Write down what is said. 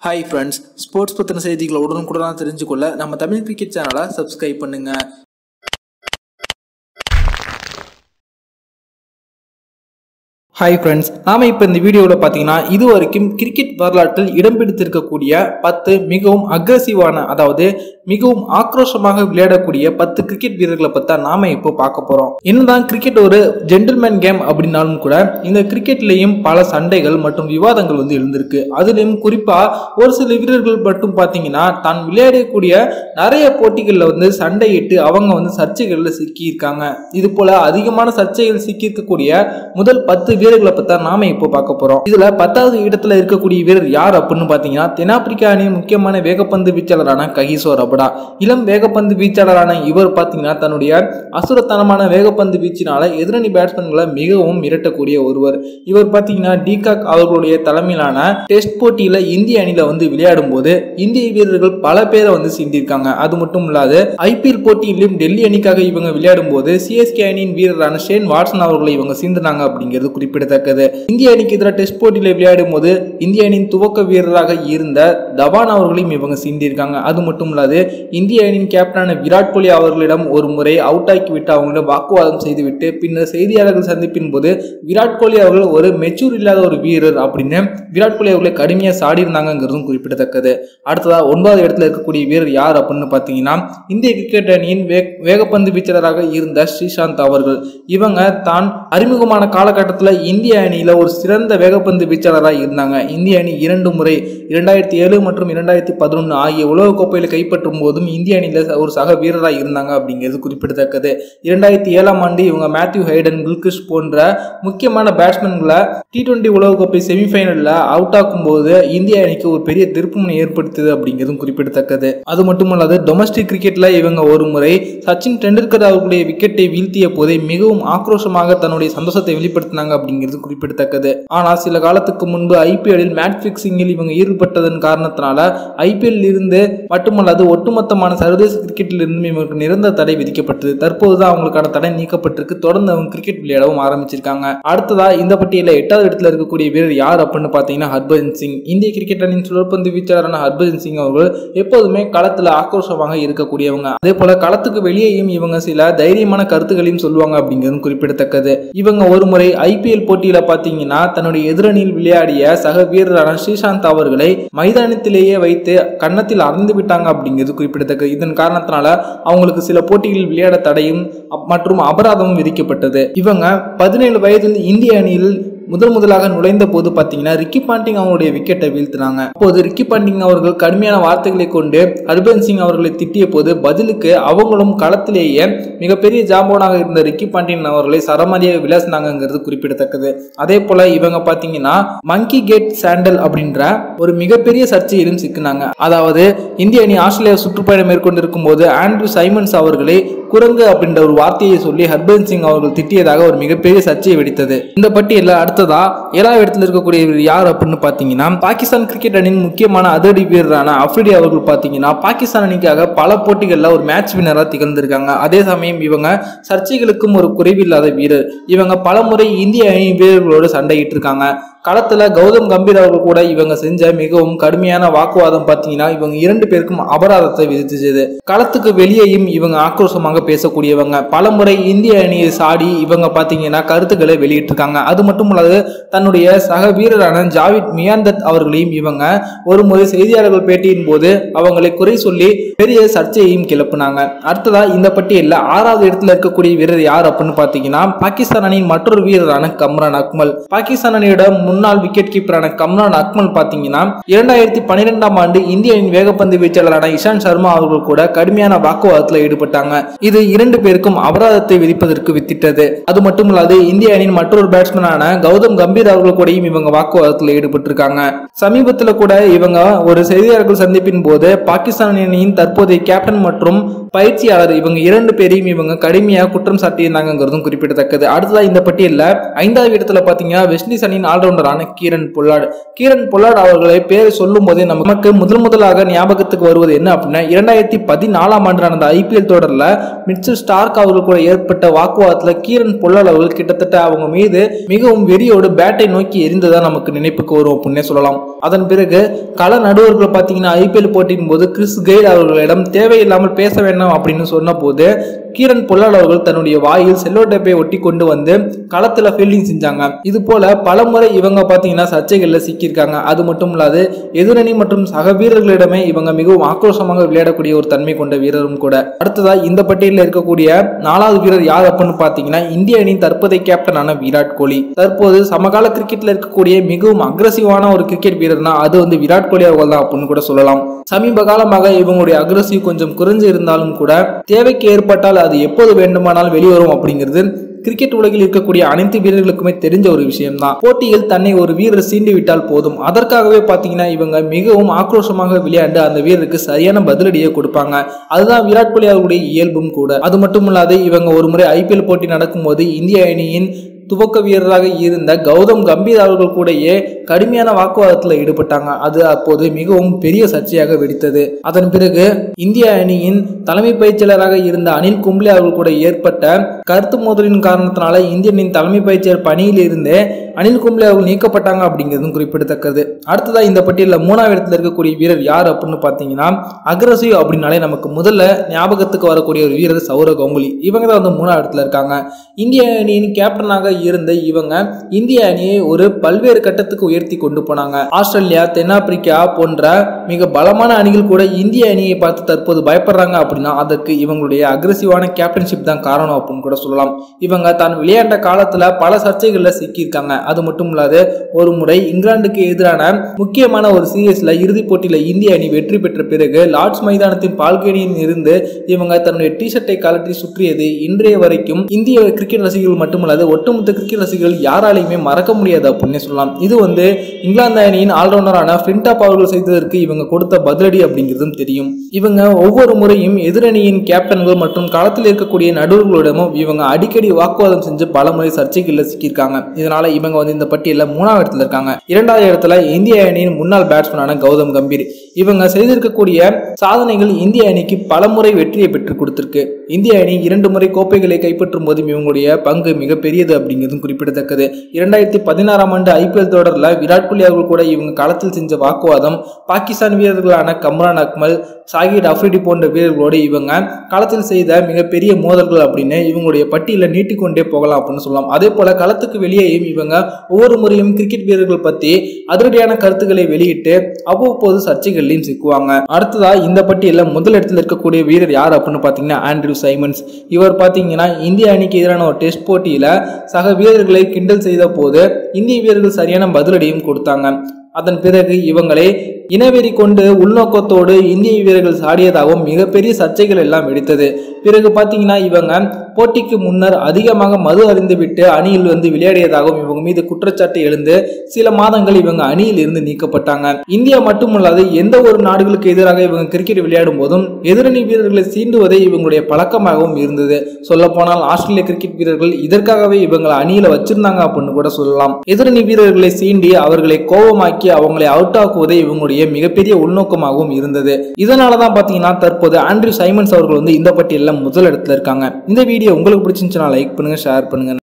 hi friends sports பற்றின செய்திகளை உடனுக்குடனாக தெரிஞ்சுக்கொள்ள நம்ம தமிழ் கிரிக்கெட் சேனலை சப்ஸ்கிரைப் பண்ணுங்க ஹாய் ஃப்ரெண்ட்ஸ் நாம இப்போ இந்த வீடியோவில் பார்த்தீங்கன்னா இது வரைக்கும் கிரிக்கெட் வரலாற்றில் இடம் பிடித்திருக்கக்கூடிய பத்து மிகவும் அக்ரஸிவான அதாவது மிகவும் ஆக்ரோஷமாக விளையாடக்கூடிய பத்து கிரிக்கெட் வீரர்களை பற்றி தான் நாம இப்போ பார்க்க போகிறோம் என்னதான் கிரிக்கெட் ஒரு ஜென்டில்மேன் கேம் அப்படின்னாலும் கூட இந்த கிரிக்கெட்லேயும் பல சண்டைகள் மற்றும் விவாதங்கள் வந்து எழுந்திருக்கு அதுலேயும் குறிப்பாக ஒரு சில வீரர்கள் மட்டும் பார்த்தீங்கன்னா தான் விளையாடக்கூடிய நிறைய போட்டிகளில் வந்து சண்டையிட்டு அவங்க வந்து சர்ச்சைகளில் சிக்கியிருக்காங்க இது போல அதிகமான சர்ச்சைகள் சிக்கியிருக்கக்கூடிய முதல் பத்து வீரர்களை பற்றி தான் நாம இப்போ பார்க்க போறோம் இதுல பத்தாவது இடத்துல இருக்கக்கூடிய வீரர் யார் அப்படின்னு பார்த்தீங்கன்னா தென்னாப்பிரிக்கா அணியின் முக்கியமான வேகப்பந்து வீச்சாளரான ககிசோ ரபடா இளம் வேகப்பந்து வீச்சாளரான இவர் பார்த்தீங்கன்னா தன்னுடைய அசுரத்தனமான வேகப்பந்து வீச்சினால எதிரணி பேட்ஸ்மேன்களை மிகவும் மிரட்டக்கூடிய ஒருவர் இவர் பார்த்தீங்கன்னா டிகாக் அவர்களுடைய தலைமையிலான டெஸ்ட் போட்டியில இந்திய அணியில வந்து விளையாடும் போது இந்திய வீரர்கள் பல பேரை வந்து சிந்திருக்காங்க அது மட்டும் இல்லாது ஐபிஎல் போட்டியிலும் டெல்லி அணிக்காக இவங்க விளையாடும் போது சிஎஸ்கே அணியின் வீரரான ஷேன் வாட்சன் அவர்களை இவங்க சிந்தினாங்க அப்படிங்கிறது குறிப்பிடத்தக்கது இந்திய அணிக்கு எதிராக டெஸ்ட் போட்டியில் விளையாடும் போது இந்திய அணியின் துவக்க வீரராக இருந்த தவான் அவர்களையும் இவங்க சிந்திருக்காங்க அது மட்டும் இல்லாது இந்திய அணியின் கேப்டனான விராட் கோலி அவர்களிடம் ஒரு முறை அவுட் ஆக்கி விட்டு அவங்களிடம் வாக்குவாதம் செய்துவிட்டு பின்னர் செய்தியாளர்கள் சந்திப்பின் போது விராட் கோலி அவர்கள் ஒரு மெச்சூர் இல்லாத ஒரு வீரர் அப்படின்னு விராட் கோலி அவர்களை கடுமையாக சாடி இருந்தாங்கிறதும் குறிப்பிடத்தக்கது அடுத்ததா ஒன்பதாவது இடத்துல இருக்கக்கூடிய வீரர் யார் அப்படின்னு பார்த்தீங்கன்னா இந்திய கிரிக்கெட் அணியின் வே வேகப்பந்து வீச்சாளராக இருந்த ஸ்ரீசாந்த் அவர்கள் இவங்க தான் அறிமுகமான காலகட்டத்தில் இந்திய அணியில் ஒரு சிறந்த வேகப்பந்து வீச்சாளராக இருந்தாங்க இந்திய அணி இரண்டு முறை இரண்டாயிரத்தி ஏழு மற்றும் இரண்டாயிரத்தி பதினொன்று ஆகிய உலகக்கோப்பையில் கைப்பற்றும் போதும் இந்திய அணியில் ஒரு சக வீரராக இருந்தாங்க அப்படிங்கிறது குறிப்பிடத்தக்கது இரண்டாயிரத்தி ஏழாம் ஆண்டு இவங்க மேத்யூ ஹைடன் பில்கிஷ் போன்ற முக்கியமான பேட்ஸ்மேன்களை டி டுவெண்ட்டி உலகக்கோப்பை செமிஃபைனலில் அவுட் ஆக்கும்போது இந்திய அணிக்கு ஒரு பெரிய திருப்புமுனை ஏற்படுத்துது அப்படிங்கிறதும் குறிப்பிடத்தக்கது அது மட்டுமல்லாது டொமஸ்டிக் கிரிக்கெட்டில் இவங்க ஒரு முறை சச்சின் டெண்டுல்கர் அவர்களுடைய விக்கெட்டை வீழ்த்திய போதே மிகவும் ஆக்ரோஷமாக தன்னுடைய சந்தோஷத்தை வெளிப்படுத்தினாங்க அப்படிங்கிறது குறிப்பிடத்தக்கது ஆனால் சில காலத்துக்கு முன்பு ஐபிஎல்லில் மேட்ச் ஃபிக்சிங்கில் இவங்க ஈடுபட்டதன் காரணத்தினால ஐபிஎல் இருந்து மட்டுமல்லாது ஒட்டுமொத்தமான சர்வதேச கிரிக்கெட்டில் இருந்து இவங்களுக்கு நிரந்தர தடை விதிக்கப்பட்டது தற்போது தான் அவங்களுக்கான தடை நீக்கப்பட்டிருக்கு தொடர்ந்து அவங்க கிரிக்கெட் விளையாடவும் ஆரம்பிச்சிருக்காங்க அடுத்ததா இந்த பட்டியலில் எட்டாவது இடத்துல இருக்கக்கூடிய வீரர் யார் அப்படின்னு பார்த்தீங்கன்னா ஹர்பஜன் சிங் இந்திய கிரிக்கெட் அணியின் சுழற்பந்து வீச்சாளரான ஹர்பஜன் சிங் அவர்கள் எப்போதுமே களத்தில் ஆக்ரோஷமாக இருக்கக்கூடியவங்க அதே போல களத்துக்கு வெளியேயும் இவங்க சில தைரியமான கருத்துக்களையும் சொல்லுவாங்க அப்படிங்கிறதும் குறிப்பிடத்தக்கது இவங்க ஒரு முறை ஐபிஎல் போட்டியில பாத்தீங்கன்னா தன்னுடைய எதிரணியில் விளையாடிய சக வீரரான ஸ்ரீசாந்த் அவர்களை மைதானத்திலேயே வைத்து கன்னத்தில் அறந்து விட்டாங்க அப்படிங்கிறது குறிப்பிடத்தக்கது இதன் காரணத்தினால அவங்களுக்கு சில போட்டிகளில் விளையாட தடையும் அப்- மற்றும் அபராதமும் விதிக்கப்பட்டது இவங்க பதினேழு வயதில் இந்திய அணியில் முதல் முதலாக நுழைந்த போது பார்த்தீங்கன்னா ரிக்கி பாண்டிங் அவங்களுடைய விக்கெட்டை வீழ்த்தினாங்க அப்போது ரிக்கி பாண்டிங் அவர்கள் கடுமையான வார்த்தைகளை கொண்டு ஹர்பன் சிங் அவர்களை திட்டிய போது பதிலுக்கு அவங்களும் களத்திலேயே மிகப்பெரிய ஜாம்பவனாக இருந்த ரிக்கி பாண்டியன் அவர்களை சரமாரியாக விளாசினாங்கிறது குறிப்பிடத்தக்கது அதே போல இவங்க பார்த்தீங்கன்னா மங்கி கேட் சாண்டல் அப்படின்ற ஒரு மிகப்பெரிய சர்ச்சையிலும் சிக்கினாங்க அதாவது இந்திய அணி ஆஸ்திரேலியா சுற்றுப்பயணம் மேற்கொண்டிருக்கும் போது ஆண்ட்ரூ சைமன்ஸ் அவர்களை குரங்கு அப்படின்ற ஒரு வார்த்தையை சொல்லி ஹர்பன் சிங் அவர்கள் திட்டியதாக ஒரு மிகப்பெரிய சர்ச்சையை வெடித்தது இந்த பட்டியலில் அடுத்ததா ஏழாவது இடத்துல இருக்கக்கூடிய இவர் யார் அப்படின்னு பார்த்தீங்கன்னா பாகிஸ்தான் கிரிக்கெட் அணியின் முக்கியமான அதிரடி வீரரான அஃப்ரிடி அவர்கள் பார்த்தீங்கன்னா பாகிஸ்தான் அணிக்காக பல போட்டிகளில் ஒரு மேட்ச் வினராக திகழ்ந்திருக்காங்க அதே சமயம் இவங்க சர்ச்சைகளுக்கும் ஒரு குறைவில்லாத வீரர் இவங்க பல முறை இந்திய அணி வீரர்களோடு சண்டையிட்டு இருக்காங்க களத்துல கௌதம் கம்பீர் அவர்கள் கூட இவங்க செஞ்ச மிகவும் கடுமையான வாக்குவாதம் பார்த்தீங்கன்னா இவங்க இரண்டு பேருக்கும் அபராதத்தை விதிச்சது களத்துக்கு வெளியேயும் இவங்க ஆக்ரோஷமாக பேசக்கூடியவங்க பலமுறை இந்திய அணியை சாடி இவங்க பார்த்தீங்கன்னா கருத்துக்களை வெளியிட்டிருக்காங்க அது மட்டும் இல்லாது தன்னுடைய சக வீரரான ஜாவித் மியாந்தத் அவர்களையும் இவங்க ஒரு முறை செய்தியாளர்கள் பேட்டியின் போது அவங்களை குறை சொல்லி பெரிய சர்ச்சையையும் கிளப்புனாங்க அடுத்ததா இந்த பட்டியலில் ஆறாவது இடத்துல இருக்கக்கூடிய வீரர் யார் அப்படின்னு பார்த்தீங்கன்னா பாகிஸ்தான் அணியின் மற்றொரு வீரரான கம்ரான் அக்மல் பாகிஸ்தான் அணியோட முன்னாள் விக்கெட் கீப்பரான கம்ரான் அக்மல் பார்த்தீங்கன்னா இரண்டாயிரத்தி பன்னிரெண்டாம் ஆண்டு இந்திய அணியின் வேகப்பந்து வீச்சாளரான இஷாந்த் சர்மா அவர்கள் கூட கடுமையான வாக்குவாதத்தில் ஈடுபட்டாங்க இது இரண்டு பேருக்கும் அபராதத்தை விதிப்பதற்கு வித்திட்டது அது மட்டும் இல்லாது இந்திய அணியின் மற்றொரு பேட்ஸ்மேனான கௌதம் கம்பீர் அவர்கள் கூடயும் இவங்க வாக்குவாதத்தில் ஈடுபட்டிருக்காங்க சமீபத்தில் கூட இவங்க ஒரு செய்தியாளர்கள் சந்திப்பின் போது பாகிஸ்தான் அணியின் தற்போதைய கேப்டன் மற்றும் பயிற்சியாளர் இவங்க இரண்டு பேரையும் இவங்க கடுமையாக குற்றம் சாட்டியிருந்தாங்கிறதும் குறிப்பிடத்தக்கது அடுத்ததா இந்த பட்டியலில் ஐந்தாவது இடத்துல பாத்தீங்கன்னா வெஸ்ட் இண்டீஸ் அணியின் ஆல்ரவுண்டரான கீரன் பொல்லாட் கீரன் பொல்லாட் அவர்களை பேர் சொல்லும் போதே நமக்கு முதல் முதலாக ஞாபகத்துக்கு வருவது என்ன அப்படின்னா இரண்டாயிரத்தி பதினாலாம் ஆண்டு நடந்த ஐபிஎல் தொடர்ல மிச்சல் ஸ்டார்க் அவர்கள் கூட ஏற்பட்ட வாக்குவாதத்துல கீரன் பொல்லாட் அவர்கள் கிட்டத்தட்ட அவங்க மீது மிகவும் வெறியோடு பேட்டை நோக்கி எரிந்ததா நமக்கு நினைப்புக்கு வரும் அப்படின்னே சொல்லலாம் அதன் பிறகு கள நடுவர்கள் பார்த்தீங்கன்னா ஐபிஎல் போட்டியின் போது கிறிஸ் கெயில் அவர்களிடம் தேவையில்லாமல் பேச வேண்டாம் அப்படின்னு சொன்ன போது கீரன் பொல்லாட் அவர்கள் தன்னுடைய வாயில் செல்லோ டேப்பை ஒட்டி கொண்டு வந்து களத்துல ஃபீல்டிங் செஞ்சாங்க இது போல பல முறை இவங்க பார்த்தீங்கன்னா சர்ச்சைகள்ல சிக்கியிருக்காங்க அது மட்டும் இல்லாது எதிரணி மற்றும் சக வீரர்களிடமே இவங்க மிகவும் ஆக்ரோஷமாக விளையாடக்கூடிய ஒரு தன்மை கொண்ட வீரரும் கூட அடுத்ததா இந்த பட்டியலில் இருக்கக்கூடிய நாலாவது வீரர் யார் அப்படின்னு பார்த்தீங்கன்னா இந்திய அணியின் தற்போதைய கேப்டனான விராட் கோலி தற்போது சமகால கிரிக்கெட்ல இருக்கக்கூடிய மிகவும் அக்ரஸிவான ஒரு கிரிக்கெட் வீரர்னா அது வந்து விராட் கோலி அவர்கள் தான் அப்படின்னு கூட சொல்லலாம் சமீப காலமாக இவங்களுடைய அக்ரஸிவ் கொஞ்சம் குறைஞ்சு இருந்தாலும் கூட தேவைக்கு ஏற்பட்டால் அது எப்போது வேண்டுமானாலும் வெளிவரும் அப்படிங்கிறது கிரிக்கெட் உலகில் இருக்கக்கூடிய அனைத்து வீரர்களுக்குமே தெரிஞ்ச ஒரு விஷயம்தான் போட்டியில் தன்னை ஒரு வீரர் சீண்டி விட்டால் போதும் அதற்காகவே பார்த்தீங்கன்னா இவங்க மிகவும் ஆக்ரோஷமாக விளையாண்டு அந்த வீரருக்கு சரியான பதிலடியை கொடுப்பாங்க அதுதான் விராட் கோலி அவர்களுடைய இயல்பும் கூட அது மட்டும் இல்லாது இவங்க ஒரு முறை ஐபிஎல் போட்டி நடக்கும்போது இந்திய அணியின் துவக்க வீரராக இருந்த கௌதம் கம்பீர் அவர்கள் கூடயே கடுமையான வாக்குவாதத்தில் ஈடுபட்டாங்க அது அப்போது மிகவும் பெரிய சர்ச்சையாக வெடித்தது அதன் பிறகு இந்திய அணியின் தலைமை பயிற்சியாளராக இருந்த அனில் கும்ப்ளே அவர்கள் கூட ஏற்பட்ட கருத்து மோதலின் காரணத்தினால இந்திய அணியின் தலைமை பயிற்சியாளர் பணியில் இருந்தே அனில் கும்ப்ளே அவர்கள் நீக்கப்பட்டாங்க அப்படிங்கிறதும் குறிப்பிடத்தக்கது அடுத்ததா இந்த பட்டியலில் மூணாவது இடத்துல இருக்கக்கூடிய வீரர் யார் அப்படின்னு பார்த்தீங்கன்னா அக்ரஸிவ் அப்படின்னாலே நமக்கு முதல்ல ஞாபகத்துக்கு வரக்கூடிய ஒரு வீரர் சௌரவ் கங்குலி இவங்க தான் வந்து மூணாவது இடத்துல இருக்காங்க இந்திய அணியின் கேப்டனாக இருந்த இவங்க இந்திய அணியை ஒரு பல்வேறு கட்டத்துக்கு உயர்த்தி கொண்டு போனாங்க ஆஸ்திரேலியா தென்னாப்பிரிக்கா போன்ற மிக பலமான அணிகள் கூட இந்திய அணியை பார்த்து தற்போது பயப்படுறாங்க அப்படின்னா அதற்கு இவங்களுடைய அக்ரெசிவான கேப்டன்ஷிப் தான் காரணம் அப்படின்னு கூட சொல்லலாம் இவங்க தான் விளையாண்ட காலத்துல பல சர்ச்சைகள்ல சிக்கியிருக்காங்க அது மட்டும் இல்லாது ஒரு முறை இங்கிலாந்துக்கு எதிரான முக்கியமான ஒரு சீரீஸ்ல இறுதிப் போட்டியில இந்திய அணி வெற்றி பெற்ற பிறகு லார்ட்ஸ் மைதானத்தின் பால்கனியில் இருந்து இவங்க தன்னுடைய டி ஷர்ட்டை கலட்டி சுற்றியது இன்றைய வரைக்கும் இந்திய கிரிக்கெட் ரசிகர்கள் மட்டுமல்லாது ஒட்டுமொத்த கிரிக்கெட் ரசிகர்கள் யாராலையுமே மறக்க முடியாது அப்படின்னு சொல்லலாம் இது வந்து இங்கிலாந்து அணியின் ஆல்ரவுண்டரான ஃபின்டாப் அவர்கள் செய்ததற்கு இவங்க கொடுத்த பதிலடி அப்படிங்கிறதும் தெரியும் இவங்க ஒவ்வொரு முறையும் எதிரணியின் கேப்டன்கள் மற்றும் களத்தில் இருக்கக்கூடிய நடுவர்களிடமும் இவங்க அடிக்கடி வாக்குவாதம் செஞ்சு பல முறை சர்ச்சைகள்ல சிக்கியிருக்காங்க இதனால இவங்க வந்து இந்த பட்டியலில் மூணாவது இடத்துல இருக்காங்க இரண்டாவது இடத்துல இந்திய அணியின் முன்னாள் பேட்ஸ்மேனான கௌதம் கம்பீர் இவங்க செய்திருக்கக்கூடிய சாதனைகள் இந்திய அணிக்கு பல முறை வெற்றியை பெற்றுக் கொடுத்திருக்கு இந்திய அணி இரண்டு முறை கோப்பைகளை கைப்பற்றும் போதும் இவங்களுடைய பங்கு மிகப்பெரியது அப்படிங்கிறதும் குறிப்பிடத்தக்கது இரண்டாயிரத்தி பதினாறாம் ஆண்டு ஐபிஎல் தொடரில் விராட் கோலி அவர்கள் கூட இவங்க களத்தில் செஞ்ச வாக்குவாதம் பாகிஸ்தான் வீரர்களான கம்ரான் அக்மல் சாகித் அஃப்ரிடி போன்ற வீரர்களோடு இவங்க களத்தில் செய்த மிகப்பெரிய மோதல்கள் அப்படின்னு இவங்களுடைய பட்டியலை நீட்டிக்கொண்டே போகலாம் அப்படின்னு சொல்லலாம் அதே போல களத்துக்கு வெளியேயும் இவங்க ஒவ்வொரு முறையும் கிரிக்கெட் வீரர்கள் பத்தி அதிரடியான கருத்துக்களை வெளியிட்டு அவ்வப்போது சர்ச்சைகள்லையும் சிக்குவாங்க அடுத்ததா இந்த பட்டியலில் முதல் இடத்துல இருக்கக்கூடிய வீரர் யார் அப்படின்னு பார்த்தீங்கன்னா ஆண்ட்ரூ சைமன்ஸ் இவர் பார்த்தீங்கன்னா இந்திய அணிக்கு எதிரான ஒரு டெஸ்ட் போட்டியில சக வீரர்களை கிண்டல் செய்த போது இந்திய வீரர்கள் சரியான பதிலடியும் கொடுத்தாங்க அதன் பிறகு இவங்களை இனவெறி கொண்டு உள்நோக்கத்தோடு இந்திய வீரர்கள் சாடியதாகவும் மிகப்பெரிய சர்ச்சைகள் எல்லாம் வெடித்தது பிறகு பார்த்தீங்கன்னா இவங்க போட்டிக்கு முன்னர் அதிகமாக மது அறிந்துவிட்டு அணியில் வந்து விளையாடியதாகவும் இவங்க மீது குற்றச்சாட்டு எழுந்து சில மாதங்கள் இவங்க அணியில் இருந்து நீக்கப்பட்டாங்க இந்தியா மட்டுமல்லாது எந்த ஒரு நாடுகளுக்கு எதிராக இவங்க கிரிக்கெட் விளையாடும் போதும் எதிரணி வீரர்களை சீண்டுவதே இவங்களுடைய பழக்கமாகவும் இருந்தது சொல்ல போனால் ஆஸ்திரேலிய கிரிக்கெட் வீரர்கள் இதற்காகவே இவங்களை அணியில வச்சிருந்தாங்க அப்படின்னு கூட சொல்லலாம் எதிரணி வீரர்களை சீண்டி அவர்களை கோபமாக்கி அவங்களை அவுட் ஆக்குவதே இவங்களுடைய மிகப்பெரிய உள்நோக்கமாகவும் இருந்தது இதனாலதான் பாத்தீங்கன்னா தற்போது ஆண்ட்ரூ சைமன்ஸ் அவர்கள் வந்து இந்த பட்டியலில் முதல் இடத்துல இருக்காங்க இந்த வீடியோ உங்களுக்கு பிடிச்சிருந்துச்சுன்னா லைக் பண்ணுங்க ஷேர் பண்ணுங்க